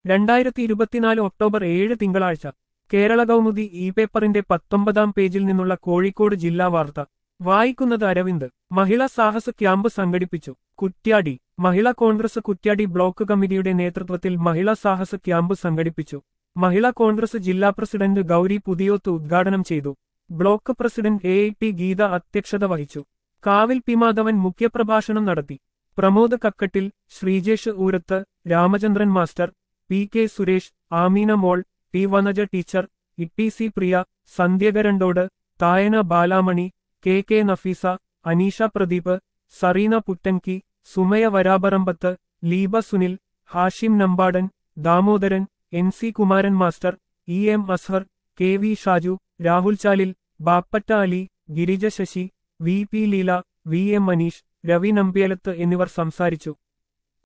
രണ്ടായിരത്തി ഇരുപത്തിനാല് ഒക്ടോബർ ഏഴ് തിങ്കളാഴ്ച കേരള കൗമുദി ഇ പേപ്പറിന്റെ പത്തൊമ്പതാം പേജിൽ നിന്നുള്ള കോഴിക്കോട് ജില്ലാ വാർത്ത വായിക്കുന്നത് അരവിന്ദ് മഹിളാ സാഹസ ക്യാമ്പ് സംഘടിപ്പിച്ചു കുറ്റ്യാടി മഹിളാ കോൺഗ്രസ് കുറ്റ്യാടി ബ്ലോക്ക് കമ്മിറ്റിയുടെ നേതൃത്വത്തിൽ മഹിളാ സാഹസ ക്യാമ്പ് സംഘടിപ്പിച്ചു മഹിളാ കോൺഗ്രസ് ജില്ലാ പ്രസിഡന്റ് ഗൗരി പുതിയോത്ത് ഉദ്ഘാടനം ചെയ്തു block president A I T Geetha അധ്യക്ഷത വഹിച്ചു കാവിൽ പി മാധവൻ മുഖ്യപ്രഭാഷണം നടത്തി Pramod Kakkattil Sreejesh Oorath Ramachandran master P K Suresh Ameena Mol T Vanaja teacher Itti C Priya Sandhya Karandod Thayana Balamani K K Nafeesa Aneesha Pradeep Sareena Puttanki Sumaya Varabarambath Leeba Sunil Hashim Nambadan Damodaran N C Kumaran master E M Azhar K V Shaju Rahul Chalil Bappatta Ali Girija Sasi V P Leela V M Maneesh Ravi Nambiyalath എന്നിവർ സംസാരിച്ചു